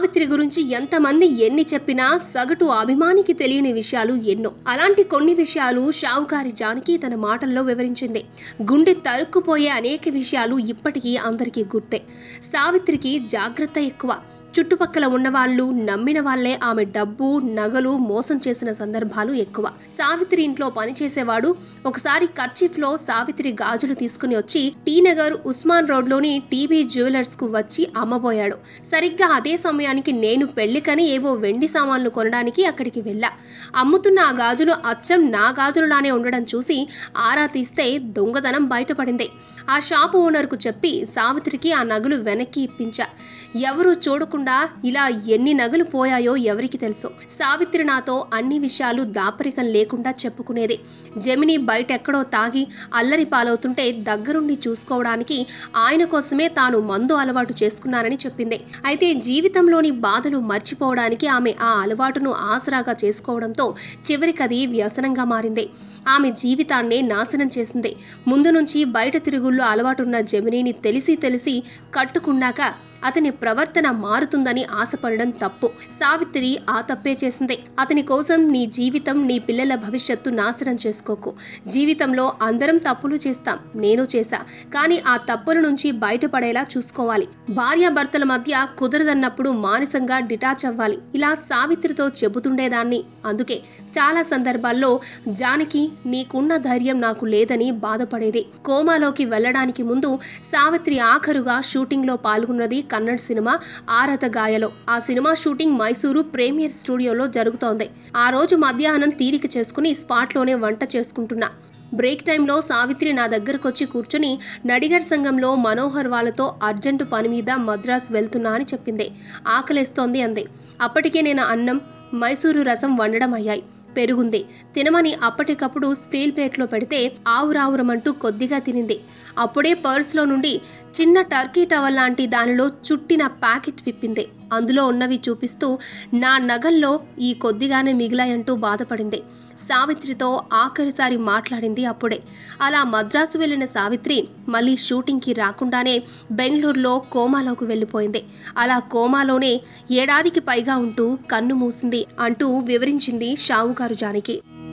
సావిత్రి గురించి ఎంతమంది ఎన్ని చెప్పినా సగటు అభిమానికి తెలియని విషయాలు ఎన్నో అలాంటి కొన్ని విషయాలు షావుకారి జానకి తన మాటల్లో వివరించింది గుండె తరుక్కుపోయే అనేక విషయాలు ఇప్పటికీ అందరికీ గుర్తే సావిత్రికి జాగ్రత్త ఎక్కువ చుట్టుపక్కల ఉన్నవాళ్ళు నమ్మిన వాళ్లే ఆమె డబ్బు నగలు మోసం చేసిన సందర్భాలు ఎక్కువ సావిత్రి ఇంట్లో పనిచేసేవాడు ఒకసారి కర్చీఫ్ లో సావిత్రి గాజులు తీసుకుని వచ్చి టీ నగర్ ఉస్మాన్ రోడ్ లోని టీవీ జ్యువెలర్స్ కు వచ్చి అమ్మబోయాడు సరిగ్గా అదే సమయానికి నేను పెళ్లికని ఏవో వెండి సామాన్లు కొనడానికి అక్కడికి వెళ్ళా అమ్ముతున్న ఆ గాజులు అచ్చం నా గాజులులానే ఉండడం చూసి ఆరా తీస్తే దొంగతనం బయటపడింది ఆ షాపు ఓనర్కు చెప్పి సావిత్రికి ఆ నగలు వెనక్కి ఇప్పించా ఎవరూ చూడకుండా ఇలా ఎన్ని నగలు పోయాయో ఎవరికి తెలుసు సావిత్రి నాతో అన్ని విషయాలు దాపరికం లేకుండా చెప్పుకునేది జమిని బయటెక్కడో తాగి అల్లరి పాలవుతుంటే దగ్గరుండి చూసుకోవడానికి ఆయన కోసమే తాను మందు అలవాటు చేసుకున్నానని చెప్పింది అయితే జీవితంలోని బాధలు మర్చిపోవడానికి ఆమె ఆ అలవాటును ఆసరాగా చేసుకోవడంతో చివరికది వ్యసనంగా మారింది ఆమె జీవితాన్నే నాశనం చేసింది ముందు నుంచి బయట తిరుగుల్లో అలవాటున్న జమినీని తెలిసి తెలిసి కట్టుకున్నాక అతని ప్రవర్తన మారుతుందని ఆశపడడం తప్పు సావిత్రి ఆ తప్పే చేసింది అతని కోసం నీ జీవితం నీ పిల్లల భవిష్యత్తు నాశనం చేసుకోకు జీవితంలో అందరం తప్పులు చేస్తాం నేను చేశా కానీ ఆ తప్పుల నుంచి బయటపడేలా చూసుకోవాలి భార్యాభర్తల మధ్య కుదరదన్నప్పుడు మానసంగా డిటాచ్ అవ్వాలి ఇలా సావిత్రితో చెబుతుండేదాన్ని అందుకే చాలా సందర్భాల్లో జానకి నీకున్న ధైర్యం నాకు లేదని బాధపడేది కోమాలోకి వెళ్ళడానికి ముందు సావిత్రి ఆఖరుగా షూటింగ్లో పాల్గొన్నది కన్నడ సినిమా ఆరత గాయలో ఆ సినిమా షూటింగ్ మైసూరు ప్రీమియర్ స్టూడియోలో జరుగుతోంది ఆ రోజు మధ్యాహ్నం తీరిక చేసుకుని స్పాట్లోనే వంట చేసుకుంటున్నా బ్రేక్ టైంలో సావిత్రి నా దగ్గరకు వచ్చి కూర్చొని నడిగర్ సంఘంలో మనోహర్ వాళ్ళతో అర్జెంటు పని మీద మద్రాస్ వెళ్తున్నా అని చెప్పింది ఆకలేస్తోంది అంది అప్పటికే నేను అన్నం మైసూరు రసం వండడం అయ్యాయి పెరుగుంది తినమని అప్పటికప్పుడు స్టీల్ ప్లేట్లో పెడితే ఆవురావురమంటూ కొద్దిగా తినింది అప్పుడే పర్స్లో నుండి చిన్న టర్కీ టవల్ లాంటి దానిలో చుట్టిన ప్యాకెట్ విప్పింది అందులో ఉన్నవి చూపిస్తూ నా నగల్లో ఈ కొద్దిగానే మిగిలాయంటూ బాధపడింది సావిత్రితో ఆఖరిసారి మాట్లాడింది అప్పుడే అలా మద్రాసు వెళ్ళిన సావిత్రి మళ్ళీ షూటింగ్కి రాకుండానే బెంగళూరులో కోమాలోకి వెళ్ళిపోయింది అలా కోమాలోనే ఏడాదికి పైగా ఉంటూ కన్ను మూసింది అంటూ వివరించింది షావుకారు జానకి